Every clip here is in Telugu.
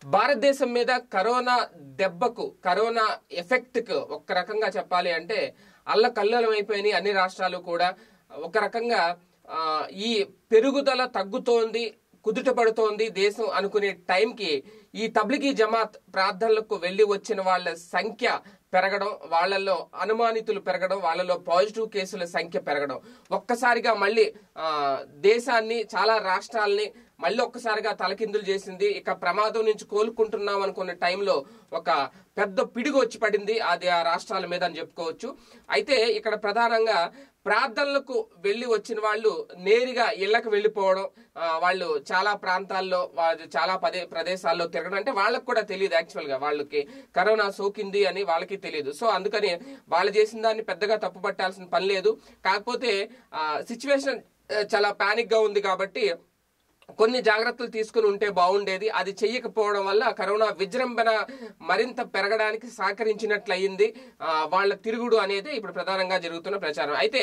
భారతదేశం మీద కరోనా దెబ్బకు కరోనా ఎఫెక్ట్ కు ఒక రకంగా చెప్పాలి అంటే అల్లకల్లోలం అయిపోయినాయి అన్ని రాష్ట్రాలు కూడా ఒక రకంగా ఆ, ఈ పెరుగుదల తగ్గుతోంది కుదుట పడుతోంది దేశం అనుకునే టైంకి ఈ తబ్లిగీ జమాత్ ప్రార్థనలకు వెళ్లి వచ్చిన వాళ్ళ సంఖ్య పెరగడం వాళ్ళల్లో అనుమానితులు పెరగడం వాళ్ళలో పాజిటివ్ కేసుల సంఖ్య పెరగడం ఒక్కసారిగా మళ్ళీ ఆ, దేశాన్ని చాలా రాష్ట్రాల్ని మళ్ళీ ఒక్కసారిగా తలకిందులు చేసింది ఇక ప్రమాదం నుంచి కోలుకుంటున్నాం అనుకున్న టైంలో ఒక పెద్ద పిడుగు వచ్చి పడింది అది ఆ రాష్ట్రాల మీద అని చెప్పుకోవచ్చు అయితే ఇక్కడ ప్రధానంగా ప్రార్థనలకు వెళ్ళి వచ్చిన వాళ్ళు నేరుగా ఇళ్లకు వెళ్ళిపోవడం ఆ, వాళ్ళు చాలా ప్రాంతాల్లో వాళ్ళు చాలా పదే ప్రదేశాల్లో తిరగడం అంటే వాళ్ళకి కూడా తెలియదు యాక్చువల్ గా వాళ్ళకి కరోనా సోకింది అని వాళ్ళకి తెలియదు సో అందుకని వాళ్ళు చేసిన దాన్ని పెద్దగా తప్పు పట్టాల్సిన పని లేదు కాకపోతే సిచ్యువేషన్ చాలా పానిక్ గా ఉంది కాబట్టి కొన్ని జాగ్రత్తలు తీసుకుని ఉంటే బాగుండేది అది చెయ్యకపోవడం వల్ల కరోనా విజృంభణ మరింత పెరగడానికి సహకరించినట్లయింది ఆ, వాళ్ళ తిరుగుడు అనేది ఇప్పుడు ప్రధానంగా జరుగుతున్న ప్రచారం అయితే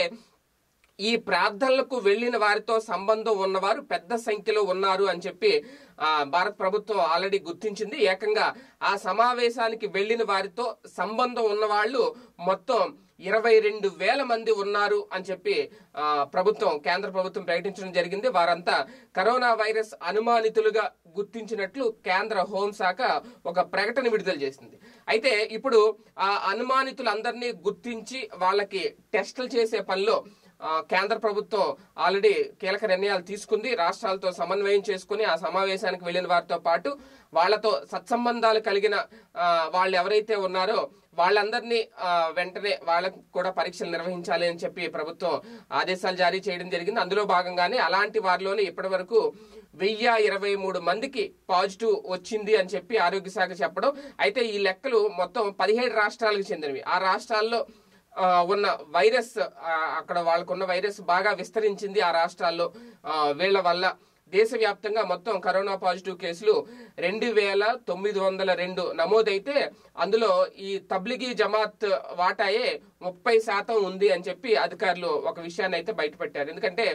ఈ ప్రార్థనలకు వెళ్లిన వారితో సంబంధం ఉన్నవారు పెద్ద సంఖ్యలో ఉన్నారు అని చెప్పి ఆ, భారత ప్రభుత్వం ఆల్రెడీ గుర్తించింది ఏకంగా ఆ సమావేశానికి వెళ్లిన వారితో సంబంధం ఉన్న వాళ్ళు మొత్తం ఇరవై రెండు వేల మంది ఉన్నారు అని చెప్పి ఆ, ప్రభుత్వం కేంద్ర ప్రభుత్వం ప్రకటించడం జరిగింది వారంతా కరోనా వైరస్ అనుమానితులుగా గుర్తించినట్లు కేంద్ర హోంశాఖ ఒక ప్రకటన విడుదల చేసింది అయితే ఇప్పుడు ఆ అనుమానితులందరినీ గుర్తించి వాళ్ళకి టెస్టులు చేసే పనిలో ఆ, కేంద్ర ప్రభుత్వం ఆల్రెడీ కీలక నిర్ణయాలు తీసుకుంది రాష్ట్రాలతో సమన్వయం చేసుకుని ఆ సమావేశానికి వెళ్లిన వారితో పాటు వాళ్ళతో సత్సంబంధాలు కలిగిన ఆ, వాళ్ళు ఎవరైతే ఉన్నారో వాళ్ళందరినీ ఆ, వెంటనే వాళ్ళకు కూడా పరీక్షలు నిర్వహించాలి అని చెప్పి ప్రభుత్వం ఆదేశాలు జారీ చేయడం జరిగింది అందులో భాగంగానే అలాంటి వారిలోనే ఇప్పటి వరకు వెయ్యి ఇరవై మూడు మందికి పాజిటివ్ వచ్చింది అని చెప్పి ఆరోగ్య శాఖ చెప్పడం అయితే ఈ లెక్కలు మొత్తం పదిహేడు రాష్ట్రాలకు చెందినవి ఆ రాష్ట్రాల్లో ఆ, ఉన్న వైరస్ ఆ, అక్కడ వాళ్ళకున్న వైరస్ బాగా విస్తరించింది ఆ రాష్ట్రాల్లో ఆ, వీళ్ళ వల్ల దేశవ్యాప్తంగా మొత్తం కరోనా పాజిటివ్ కేసులు రెండు వేల తొమ్మిది వందల రెండు నమోదైతే అందులో ఈ తబ్లిగీ జమాత్ వాటాయే ముప్పై శాతం ఉంది అని చెప్పి అధికారులు ఒక విషయాన్ని అయితే బయటపెట్టారు ఎందుకంటే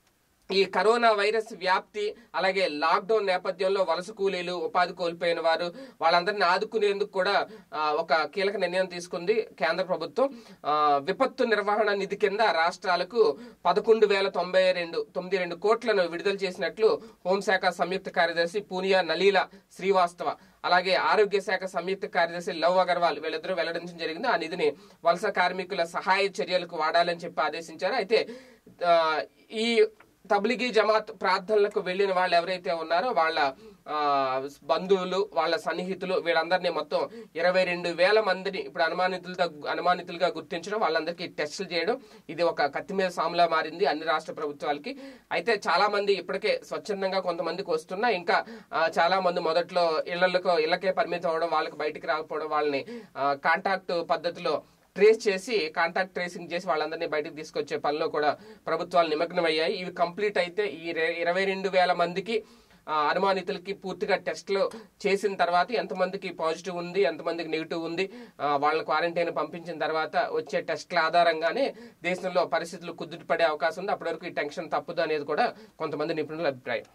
ఈ కరోనా వైరస్ వ్యాప్తి అలాగే లాక్డౌన్ నేపథ్యంలో వలస కూలీలు ఉపాధి కోల్పోయిన వారు వాళ్ళందరినీ ఆదుకునేందుకు కూడా ఆ, ఒక కీలక నిర్ణయం తీసుకుంది కేంద్ర ప్రభుత్వం ఆ, విపత్తు నిర్వహణ నిధి కింద రాష్ట్రాలకు పదకొండు వేల తొంభై రెండు తొమ్మిది రెండు కోట్లను విడుదల చేసినట్లు హోంశాఖ సంయుక్త కార్యదర్శి పూనియా నలీల శ్రీవాస్తవ అలాగే ఆరోగ్య శాఖ సంయుక్త కార్యదర్శి లవ్ అగర్వాల్ వీళ్ళిద్దరూ వెల్లడించడం జరిగింది ఆ నిధిని వలస కార్మికుల సహాయ చర్యలకు వాడాలని చెప్పి ఆదేశించారు అయితే ఆ, ఈ తబ్లిగీ జమాత్ ప్రార్థనలకు వెళ్ళిన వాళ్ళు ఎవరైతే ఉన్నారో వాళ్ళ ఆ, బంధువులు వాళ్ళ సన్నిహితులు వీళ్ళందరినీ మొత్తం ఇరవై రెండు వేల మందిని ఇప్పుడు అనుమానితులతో అనుమానితులుగా గుర్తించడం వాళ్ళందరికీ టెస్టులు చేయడం ఇది ఒక కత్తి మీద సాములా మారింది అన్ని రాష్ట్ర ప్రభుత్వాలకి అయితే చాలా మంది ఇప్పటికే స్వచ్ఛందంగా కొంతమందికి వస్తున్నా ఇంకా ఆ, చాలా మంది మొదట్లో ఇళ్లకు ఇళ్లకే పరిమితం అవడం వాళ్ళకి బయటికి రాకపోవడం వాళ్ళని కాంటాక్ట్ పద్ధతిలో ట్రేస్ చేసి కాంటాక్ట్ ట్రేసింగ్ చేసి వాళ్ళందరినీ బయటకు తీసుకొచ్చే పనిలో కూడా ప్రభుత్వాలు నిమగ్నమయ్యాయి ఇవి కంప్లీట్ అయితే ఈ రె- ఇరవై రెండు వేల మందికి ఆ, అనుమానితులకి పూర్తిగా టెస్ట్లు చేసిన తర్వాత ఎంతమందికి పాజిటివ్ ఉంది ఎంతమందికి నెగిటివ్ ఉంది ఆ, వాళ్ళని క్వారంటైన్ పంపించిన తర్వాత వచ్చే టెస్ట్ల ఆధారంగానే దేశంలో పరిస్థితులు కుదుట పడే అవకాశం ఉంది అప్పటి వరకు ఈ టెన్షన్ తప్పదు అనేది కూడా కొంతమంది నిపుణుల అభిప్రాయం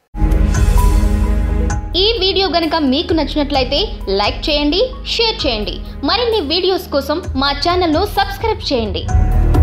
ఈ వీడియో గనుక మీకు నచ్చినట్లయితే లైక్ చేయండి షేర్ చేయండి మరిన్ని వీడియోస్ కోసం మా ఛానల్ను సబ్స్క్రైబ్ చేయండి